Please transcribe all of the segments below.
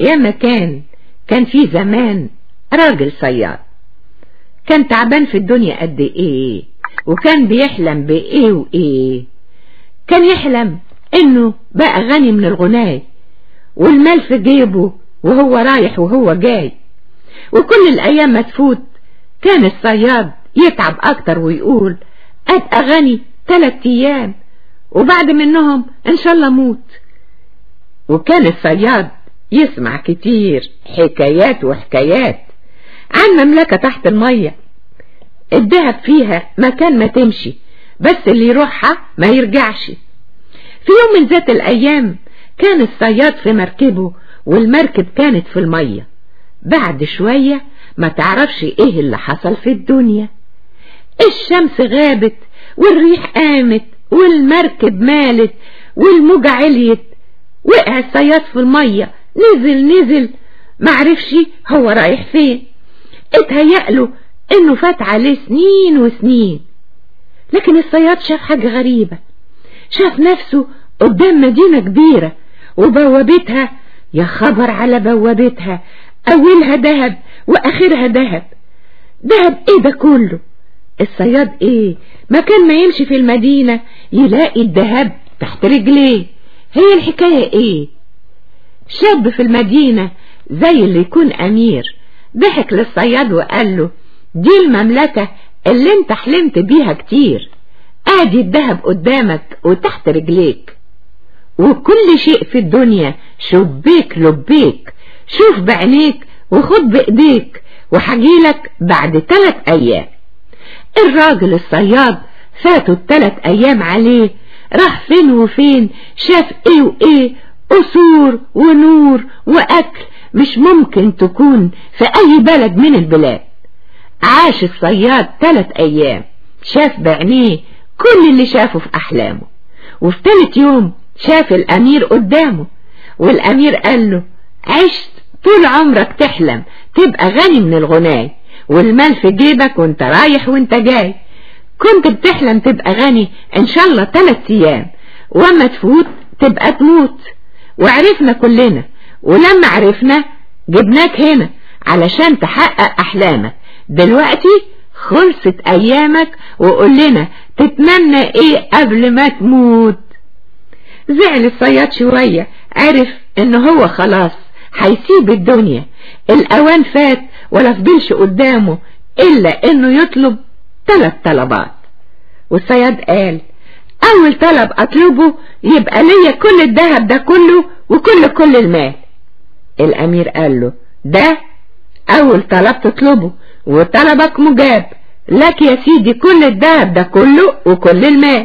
يا مكان كان في زمان راجل صياد كان تعبان في الدنيا قد ايه وكان بيحلم بايه وايه كان يحلم انه بقى غني من الغناي والمال في جيبه وهو رايح وهو جاي وكل الايام ما تفوت كان الصياد يتعب اكتر ويقول ابقى غني تلات ايام وبعد منهم ان شاء الله موت وكان الصياد يسمع كتير حكايات وحكايات عن مملكة تحت المية الدهب فيها مكان ما تمشي بس اللي يروحها ما يرجعش في يوم من ذات الأيام كان الصياد في مركبه والمركب كانت في المية بعد شوية ما تعرفش ايه اللي حصل في الدنيا الشمس غابت والريح قامت والمركب مالت والموجة عليت وقع الصياد في المية نزل نزل معرفش هو رايح فين اتهيأله انه فات عليه سنين وسنين لكن الصياد شاف حاجة غريبة شاف نفسه قدام مدينة كبيرة وبوابتها يا خبر على بوابتها أولها دهب وآخرها دهب دهب ايه ده كله الصياد ايه مكان ما يمشي في المدينة يلاقي الدهب تحت رجليه هي الحكاية ايه شاب في المدينة زي اللي يكون امير ضحك للصياد وقال له دي المملكة اللي انت حلمت بيها كتير ادي الدهب قدامك وتحت رجليك وكل شيء في الدنيا شبيك لبيك شوف بعينيك وخد بايديك وحجيلك بعد تلات ايام الراجل الصياد فاتوا التلات ايام عليه راح فين وفين شاف ايه وايه قصور ونور واكل مش ممكن تكون في اي بلد من البلاد عاش الصياد تلات ايام شاف بعينيه كل اللي شافه في احلامه وفي تالت يوم شاف الامير قدامه والامير قال له عشت طول عمرك تحلم تبقى غني من الغناي والمال في جيبك وانت رايح وانت جاي كنت بتحلم تبقى غني ان شاء الله تلات ايام واما تفوت تبقى تموت وعرفنا كلنا ولما عرفنا جبناك هنا علشان تحقق احلامك دلوقتي خلصت ايامك وقول لنا تتمنى ايه قبل ما تموت زعل الصياد شوية عرف ان هو خلاص هيسيب الدنيا الاوان فات ولا فضلش قدامه الا انه يطلب ثلاث طلبات والصياد قال اول طلب اطلبه يبقى ليا كل الذهب ده كله وكل كل المال الامير قال له ده اول طلب تطلبه وطلبك مجاب لك يا سيدي كل الذهب ده كله وكل المال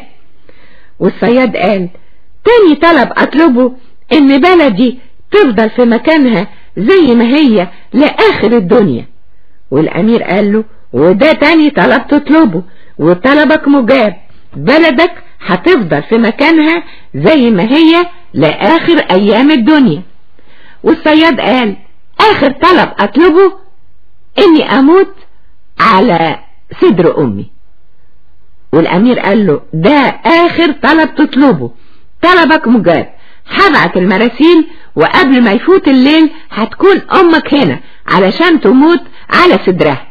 والصياد قال تاني طلب اطلبه ان بلدي تفضل في مكانها زي ما هي لاخر الدنيا والامير قال له وده تاني طلب تطلبه وطلبك مجاب بلدك هتفضل في مكانها زي ما هي لاخر ايام الدنيا والصياد قال اخر طلب اطلبه اني اموت على صدر امي والامير قال له ده اخر طلب تطلبه طلبك مجاب هبعت المراسيل وقبل ما يفوت الليل هتكون امك هنا علشان تموت على صدرها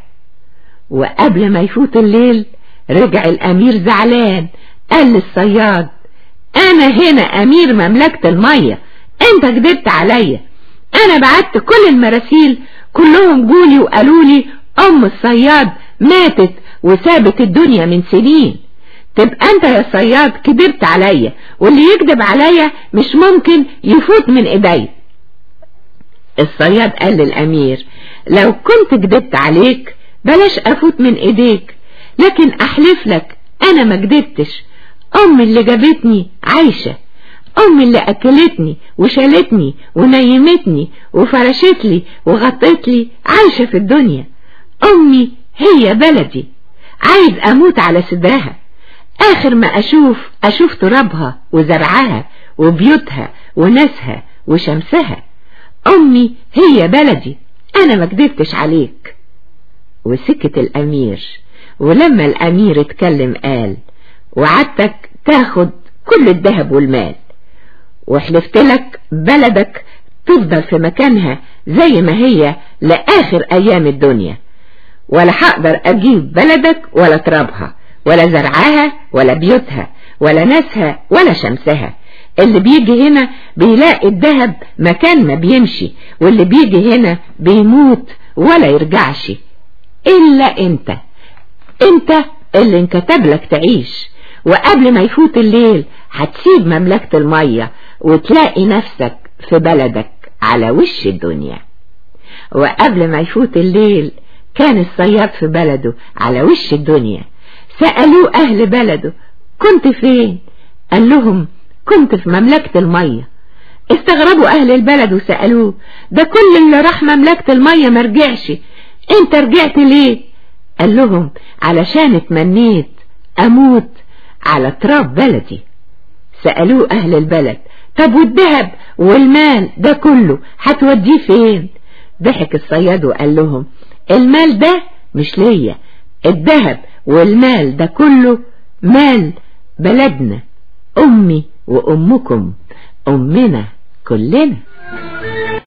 وقبل ما يفوت الليل رجع الامير زعلان قال للصياد انا هنا امير مملكة المية انت كدبت عليا انا بعت كل المراسيل كلهم جولي وقالوا لي ام الصياد ماتت وسابت الدنيا من سنين تبقى انت يا صياد كدبت عليا واللي يكذب عليا مش ممكن يفوت من ايدي الصياد قال للامير لو كنت كدبت عليك بلاش افوت من ايديك لكن احلف لك انا ما كدبتش امي اللي جابتني عايشة امي اللي اكلتني وشالتني ونيمتني وفرشت لي وغطت لي عايشة في الدنيا امي هي بلدي عايز اموت على صدرها اخر ما اشوف اشوف ترابها وزرعها وبيوتها وناسها وشمسها امي هي بلدي انا ما كدبتش عليك وسكت الامير ولما الامير اتكلم قال وعدتك تاخد كل الذهب والمال وحلفت لك بلدك تفضل في مكانها زي ما هي لآخر أيام الدنيا ولا هقدر أجيب بلدك ولا ترابها ولا زرعها ولا بيوتها ولا ناسها ولا شمسها اللي بيجي هنا بيلاقي الذهب مكان ما بيمشي واللي بيجي هنا بيموت ولا يرجعش إلا أنت أنت اللي انكتب لك تعيش وقبل ما يفوت الليل هتسيب مملكة المية وتلاقي نفسك في بلدك على وش الدنيا وقبل ما يفوت الليل كان الصياد في بلده على وش الدنيا سألوه أهل بلده كنت فين قال لهم كنت في مملكة المية استغربوا أهل البلد وسألوه ده كل اللي راح مملكة المية مرجعش انت رجعت ليه قال لهم علشان اتمنيت أموت على تراب بلدي سألوه أهل البلد طب والذهب والمال ده كله هتوديه فين ضحك الصياد وقال لهم المال ده مش ليا الذهب والمال ده كله مال بلدنا أمي وأمكم أمنا كلنا